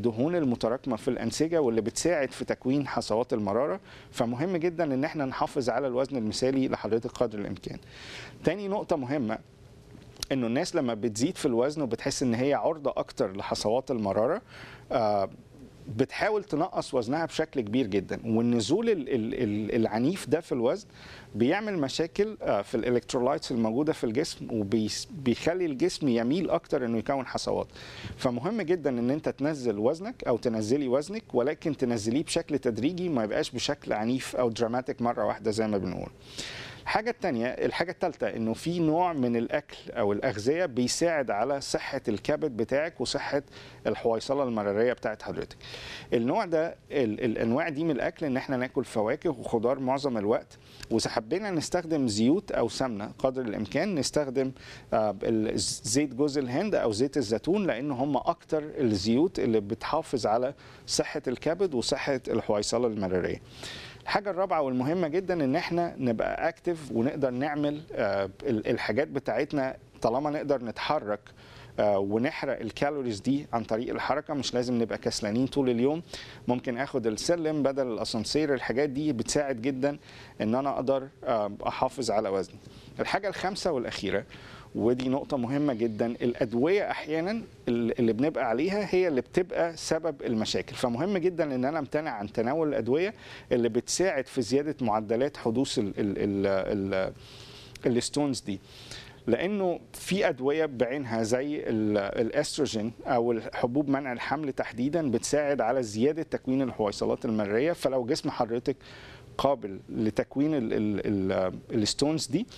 الدهون المتراكمه في الانسجه واللي بتساعد في تكوين حصوات المراره فمهم جدا ان احنا نحافظ على الوزن المثالي لحضرتك قدر الامكان تاني نقطه مهمه انه الناس لما بتزيد في الوزن وبتحس ان هي عرضه اكتر لحصوات المراره آه بتحاول تنقص وزنها بشكل كبير جدا والنزول ال- ال- ال- العنيف ده في الوزن بيعمل مشاكل آه، في الالكترولايتس الموجوده في الجسم وبيخلي الجسم يميل اكتر انه يكون حصوات فمهم جدا ان انت تنزل وزنك او تنزلي وزنك ولكن تنزليه بشكل تدريجي ما يبقاش بشكل عنيف او دراماتيك مره واحده زي ما بنقول الحاجة التانية الحاجة التالتة انه في نوع من الاكل او الاغذية بيساعد على صحة الكبد بتاعك وصحة الحويصلة المرارية بتاعت حضرتك. النوع ده ال- الانواع دي من الاكل ان احنا ناكل فواكه وخضار معظم الوقت واذا حبينا نستخدم زيوت او سمنة قدر الامكان نستخدم آه، ال- زيت جوز الهند او زيت الزيتون لان هم اكتر الزيوت اللي بتحافظ على صحة الكبد وصحة الحويصلة المرارية. الحاجة الرابعة والمهمة جدا ان احنا نبقى اكتف ونقدر نعمل آه، ال- الحاجات بتاعتنا طالما نقدر نتحرك آه، ونحرق الكالوريز دي عن طريق الحركة مش لازم نبقى كسلانين طول اليوم ممكن اخد السلم بدل الاسانسير الحاجات دي بتساعد جدا ان انا اقدر آه، احافظ على وزني الحاجة الخامسة والاخيرة ودي نقطة مهمة جدا الأدوية أحيانا اللي بنبقى عليها هي اللي بتبقى سبب المشاكل فمهم جدا إن أنا أمتنع عن تناول الأدوية اللي بتساعد في زيادة معدلات حدوث ال ال ال ال الستونز دي لانه في ادويه بعينها زي ال- الاستروجين او حبوب منع الحمل تحديدا بتساعد على زياده تكوين الحويصلات المريه فلو جسم حضرتك قابل لتكوين ال- ال- ال- الستونز دي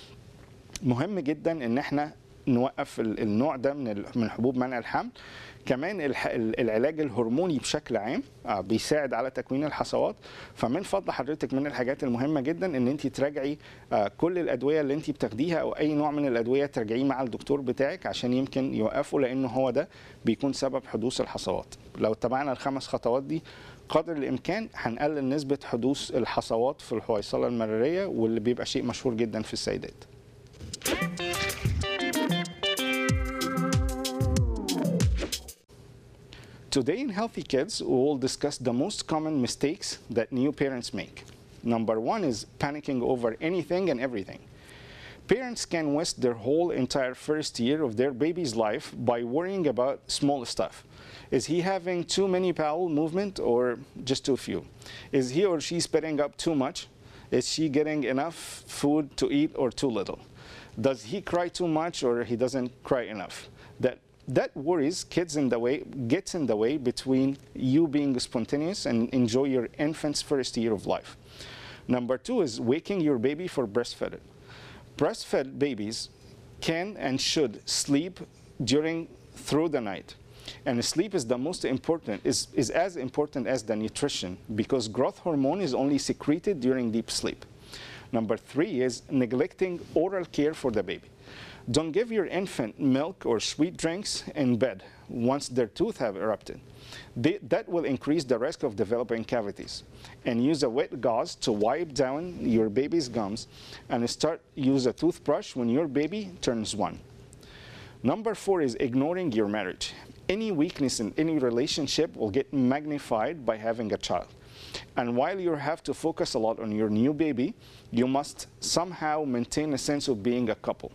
مهم جدا ان احنا نوقف ال- النوع ده من ال- من حبوب منع الحمل كمان الح- ال- العلاج الهرموني بشكل عام آه، بيساعد على تكوين الحصوات فمن فضل حضرتك من الحاجات المهمه جدا ان انت تراجعي آه، كل الادويه اللي انت بتاخديها او اي نوع من الادويه تراجعيه مع الدكتور بتاعك عشان يمكن يوقفه لانه هو ده بيكون سبب حدوث الحصوات لو اتبعنا الخمس خطوات دي قدر الامكان هنقلل نسبه حدوث الحصوات في الحويصله المراريه واللي بيبقى شيء مشهور جدا في السيدات Today in Healthy Kids, we will discuss the most common mistakes that new parents make. Number one is panicking over anything and everything. Parents can waste their whole entire first year of their baby's life by worrying about small stuff. Is he having too many bowel movement or just too few? Is he or she spitting up too much? Is she getting enough food to eat or too little? Does he cry too much or he doesn't cry enough? That that worries kids in the way gets in the way between you being spontaneous and enjoy your infant's first year of life. Number two is waking your baby for breastfeeding. Breastfed babies can and should sleep during through the night. And sleep is the most important, is, is as important as the nutrition because growth hormone is only secreted during deep sleep. Number three is neglecting oral care for the baby. Don't give your infant milk or sweet drinks in bed once their tooth have erupted. They, that will increase the risk of developing cavities. And use a wet gauze to wipe down your baby's gums and start use a toothbrush when your baby turns one. Number four is ignoring your marriage. Any weakness in any relationship will get magnified by having a child. And while you have to focus a lot on your new baby, you must somehow maintain a sense of being a couple.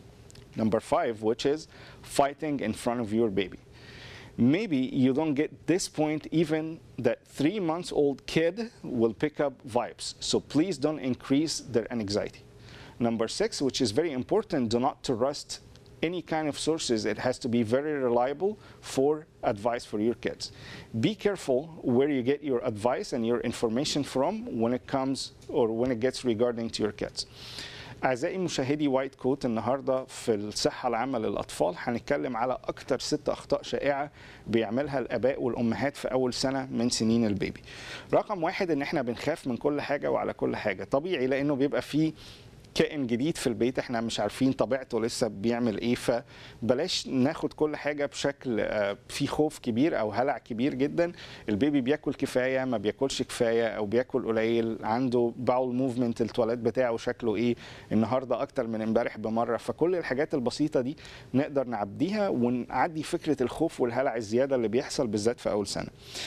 Number five, which is fighting in front of your baby. Maybe you don't get this point even that three months old kid will pick up vibes. So please don't increase their anxiety. Number six, which is very important, do not trust any kind of sources. It has to be very reliable for advice for your kids. Be careful where you get your advice and your information from when it comes or when it gets regarding to your kids. أعزائي مشاهدي وايت كوت النهارده في الصحة العامة للأطفال هنتكلم على أكتر ست أخطاء شائعة بيعملها الآباء والأمهات في أول سنة من سنين البيبي. رقم واحد إن إحنا بنخاف من كل حاجة وعلى كل حاجة، طبيعي لأنه بيبقى فيه كائن جديد في البيت احنا مش عارفين طبيعته لسه بيعمل ايه فبلاش ناخد كل حاجه بشكل آه، فيه خوف كبير او هلع كبير جدا البيبي بياكل كفايه ما بياكلش كفايه او بياكل قليل عنده باول موفمنت التواليت بتاعه شكله ايه النهارده اكتر من امبارح بمره فكل الحاجات البسيطه دي نقدر نعديها ونعدي فكره الخوف والهلع الزياده اللي بيحصل بالذات في اول سنه